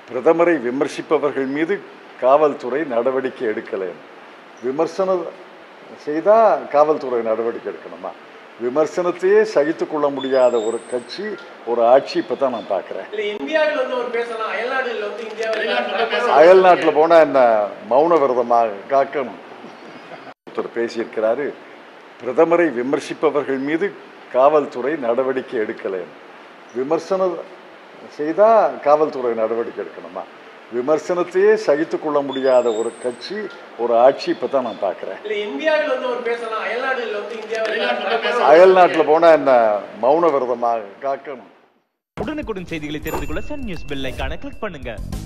பிரதமரை விமர்சிப்பவர்கள் மீது காவல்துறை நடவடிக்கை எடுக்கலை விமர்சனம் செய்தால் காவல்துறை நடவடிக்கை எடுக்கணுமா விமர்சனத்தையே சகித்துக் கொள்ள முடியாத ஒரு கட்சி ஒரு ஆட்சி இப்போ தான் நான் பார்க்குறேன் இல்ல இந்தியாவில் வந்து ஒரு பேசலாம் அயல்நாடுல வந்து இந்தியாவில் அயல் நாட்டில் போனால் என்ன மௌன விரதமாக காக்கணும் ஒருத்தர் பேசியிருக்கிறாரு பிரதமரை விமர்சிப்பவர்கள் மீது காவல்துறை நடவடிக்கை எடுக்கலை விமர்சனம் செய்தால் காவல்துறை நடவடிக்கை எடுக்கணுமா விமர்சனத்தையே சகித்துக் கொள்ள முடியாத ஒரு கட்சி ஒரு ஆட்சி இப்போ தான் நான் பார்க்குறேன் இல்ல இந்தியாவில் வந்து ஒரு பேசலாம் அயல்நாடுல வந்து இந்தியாவில் அயல் நாட்டில் போனால் என்ன மௌன விரதமாக காக்கணும் உடனுக்குடன் செய்திகளை தெரிந்து கொள்ள சன் நியூஸ் பெல் ஐகானை கிளிக் பண்ணுங்க